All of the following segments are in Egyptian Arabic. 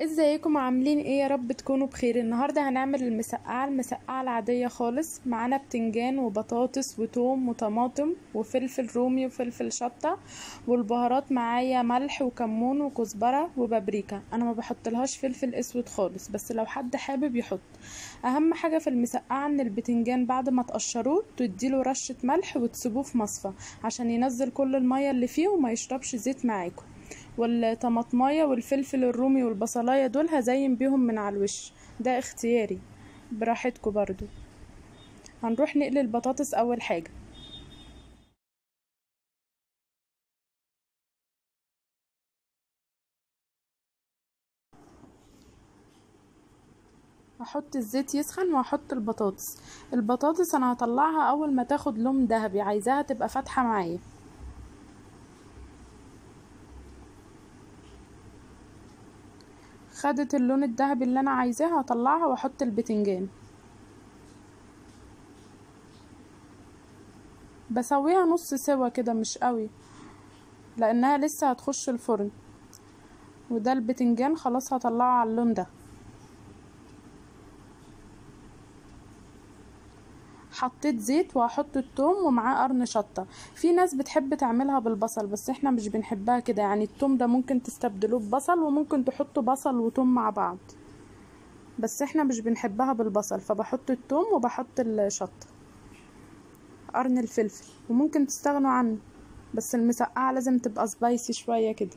ازيكم عاملين ايه يا رب تكونوا بخير النهارده هنعمل المسقعه المسقعه العاديه خالص معانا بتنجان وبطاطس وتوم وطماطم وفلفل رومي وفلفل شطه والبهارات معايا ملح وكمون وكزبره وبابريكا انا ما بحطلهاش فلفل اسود خالص بس لو حد حابب يحط اهم حاجه في المسقعه ان البتنجان بعد ما تقشروه تديله رشه ملح وتسيبوه في مصفى عشان ينزل كل الميه اللي فيه وما يشربش زيت معاكم والطماطمايه والفلفل الرومي والبصلايه دول هزين بيهم من على الوش ده اختياري براحتكم برضو هنروح نقلي البطاطس اول حاجه هحط الزيت يسخن وهحط البطاطس البطاطس انا هطلعها اول ما تاخد لون ذهبي عايزاها تبقى فاتحه معايا خدت اللون الذهبي اللي انا عايزاه هطلعها واحط البتنجان بسويها نص سوا كده مش قوي لانها لسه هتخش الفرن وده البتنجان خلاص هطلعه على اللون ده حطيت زيت وهحط التوم ومعاه قرن شطة في ناس بتحب تعملها بالبصل بس احنا مش بنحبها كده يعني التوم ده ممكن تستبدلوه ببصل وممكن تحطوا بصل وتوم مع بعض بس احنا مش بنحبها بالبصل فبحط التوم وبحط الشطة قرن الفلفل وممكن تستغنوا عنه بس المسقعة لازم تبقى سبايسي شوية كده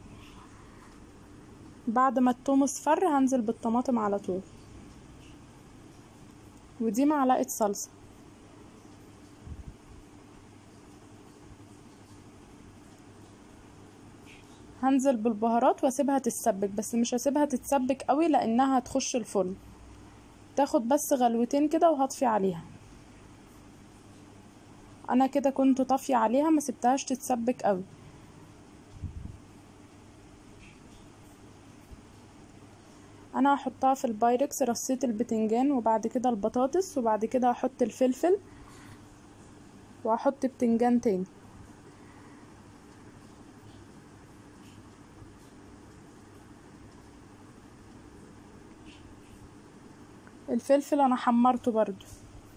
بعد ما التوم اصفر هنزل بالطماطم على طول ودي معلقة صلصة هنزل بالبهارات واسيبها تتسبك بس مش هسيبها تتسبك قوي لانها هتخش الفرن تاخد بس غلوتين كده وهطفي عليها انا كده كنت طافيه عليها ما سبتهاش تتسبك قوي انا هحطها في البايركس رصيت البتنجان وبعد كده البطاطس وبعد كده هحط الفلفل وهحط بتنجان تاني الفلفل انا حمرته برضو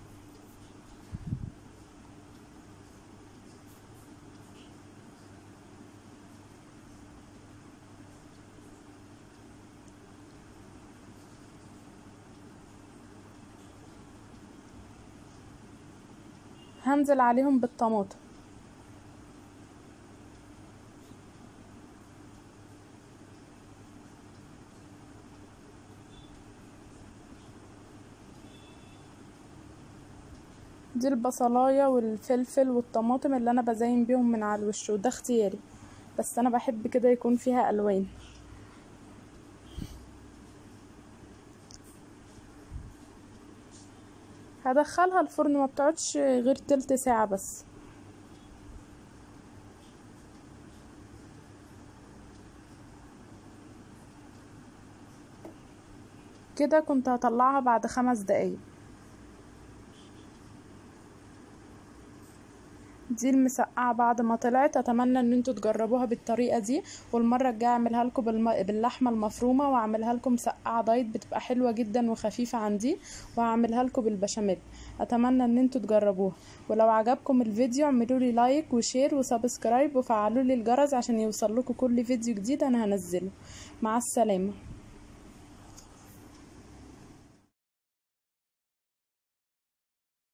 هنزل عليهم بالطماطم دي البصلايه والفلفل والطماطم اللي انا بزين بيهم من على الوش وده اختياري بس انا بحب كده يكون فيها الوان هدخلها الفرن ما بتقعدش غير تلت ساعه بس كده كنت هطلعها بعد خمس دقايق دي المسقعه بعد ما طلعت اتمنى ان انتوا تجربوها بالطريقه دي والمره الجايه اعملها لكم بالم... باللحمه المفرومه واعملها لكم مسقعه دايت بتبقى حلوه جدا وخفيفه عن دي وهعملها لكم بالبشاميل اتمنى ان انتوا تجربوها ولو عجبكم الفيديو اعملوا لي لايك وشير وسبسكرايب وفعلوا لي الجرس عشان يوصل لكم كل فيديو جديد انا هنزله مع السلامه